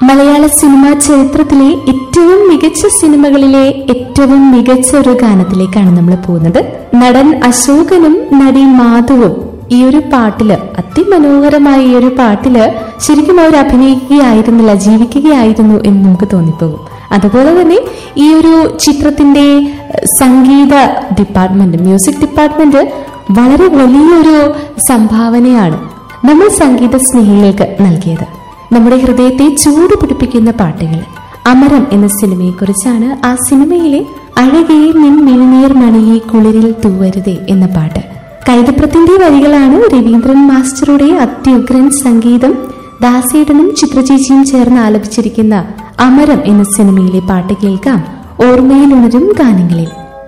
മലയാള സിനിമാ ചരിത്രത്തിലെ ഏറ്റവും മികച്ച സിനിമകളിലെ ഏറ്റവും മികച്ച ഒരു ഗാനത്തിലേക്കാണ് നമ്മൾ പോകുന്നത് നടൻ അശോകനും നടി മാധവും ഈ ഒരു പാട്ടില് അതിമനോഹരമായ ഈ ഒരു പാട്ടില് ശരിക്കും അവർ അഭിനയിക്കുകയായിരുന്നില്ല ജീവിക്കുകയായിരുന്നു എന്ന് നമുക്ക് തോന്നിപ്പോകും അതുപോലെ തന്നെ ഈ ഒരു ചിത്രത്തിന്റെ ഏഹ്, സംഗീത ഡിപ്പാർട്ട്മെന്റ് മ്യൂസിക് ഡിപ്പാർട്ട്മെന്റ് വളരെ വലിയൊരു സംഭാവനയാണ് നമ്മൾ സംഗീത സ്നേഹികൾക്ക് നൽകിയത് നമ്മുടെ ഹൃദയത്തെ ചൂട് പിടിപ്പിക്കുന്ന പാട്ടുകൾ അമരം എന്ന സിനിമയെക്കുറിച്ചാണ് ആ സിനിമയിലെ അഴകേ നിൻ മിഴുനീർ മണിയെ കുളിരിൽ തൂവരുതേ എന്ന പാട്ട് കൈതപ്രത്തിന്റെ വരികളാണ് രവീന്ദ്രൻ മാസ്റ്ററുടെ അത്യുഗ്രൻ സംഗീതം ദാസേടനും ചിത്രചേച്ചിയും ചേർന്ന് ആലപിച്ചിരിക്കുന്ന അമരം എന്ന സിനിമയിലെ പാട്ട് കേൾക്കാം ഓർമ്മയിൽ ഉണരും ഗാനങ്ങളിൽ